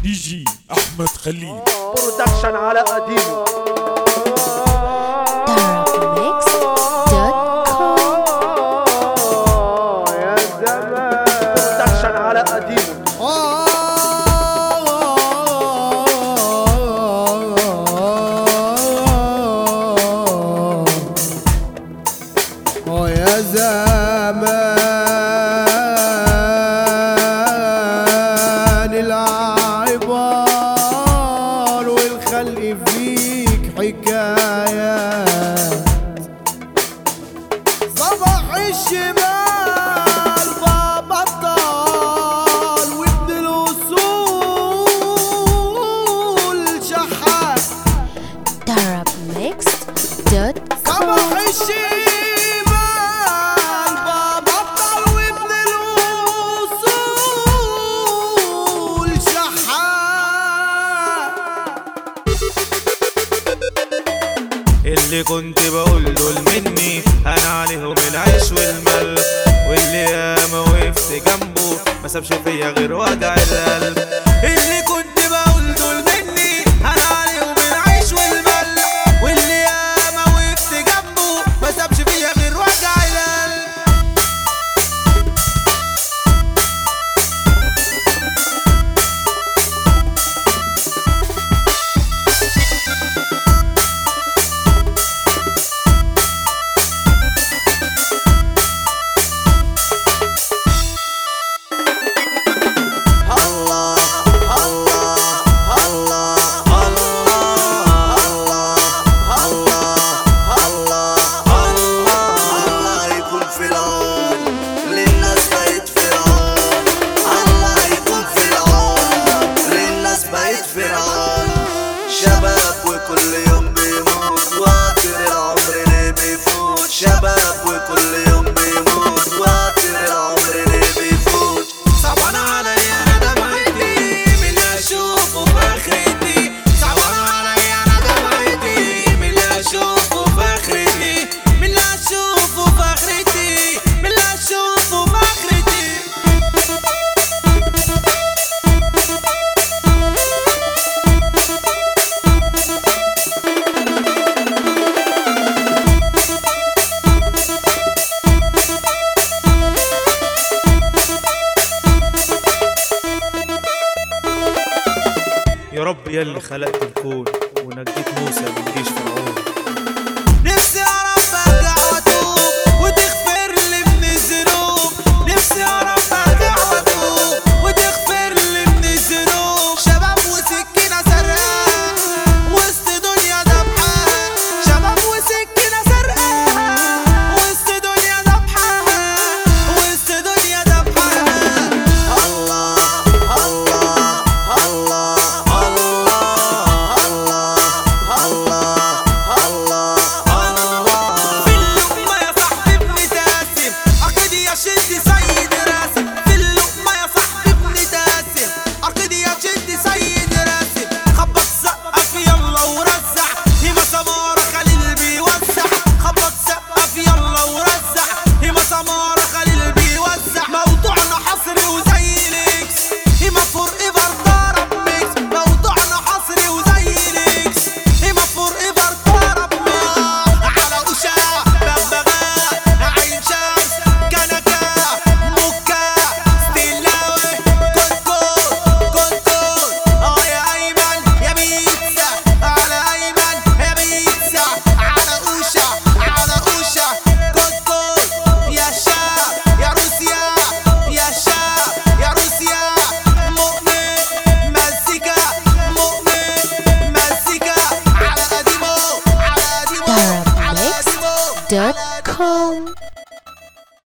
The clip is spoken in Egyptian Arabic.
دي جي احمد خليل برودكشن على قديمه Darkmix.com يا زمان برودكشن على قديمه اه يا زمان العبار والخلق فيك حكايات صباح الشمال بابا الطال وابن الاصول شحات صباح Darkmix.com الشمال بابا الطال وابن الاصول شحات اللي كنت بقول دول مني انا عليهم العيش والملح واللي ياما وقفت جنبه ما سابش فيا غير وجع القلب اللي كنت بقول دول مني انا عليهم العيش والملح واللي ياما وقفت جنبه ما سابش فيا غير وجع القلب الله يكون في العون للناس بقت فرعون الله يكون في العون للناس بقت فرعون شباب وكل يوم بيموت وقطر العمر ليه بيفوت شباب وكل يوم بيموت وقطر العمر ليه بيفوت صعبان عليا انا دمعتي من اللي اشوفه في اخرتي صعبان عليا انا دمعتي من اللي اشوفه في اخرتي من اللي اشوفه في اخرتي من اللي اشوفه في اخرتي يا رب يا اللي خلقت الكون ونجيت موسى من جيش فرعون نفسي اعرف ارجع واتوب وتغفر لي من الذنوب نفسي اعرف ارجع واتوب وتغفر لي من الذنوب شباب وسكينه سرقان وسط دنيا ذبحان شباب وسكينه سرقان وسط دنيا ذبحان وسط دنيا ذبحان الله الله الله في اللقمة يا صاحبي ابن تاسم عقد يا شد سيد راسم في اللقمة يا صاحبي ابن تاسم عقد يا شد سيد راسم خبط سقف يلا ورزع هما سمارة خليل بيوزع خبط سقف يلا ورزع هما سمارة خليل بيوزع موضوعنا حصري وزي الاكس هما فور ايفر ضرب ميكس موضوعنا حصري وزي الاكس هما فور ايفر ضرب ميكس على وشاع بغبغاء عين شمس كنكة مكة ستيلاوي كتكوت كتكوت اه يا ايمن يا بيتزا على ايمن يا بيتزا على اوشا على اوشا كتكوت يا شاب يا روسيا يا شاب يا روسيا مؤمن مزيكا مؤمن مزيكا على قديمه على قديمه على قديمه Darkmix.com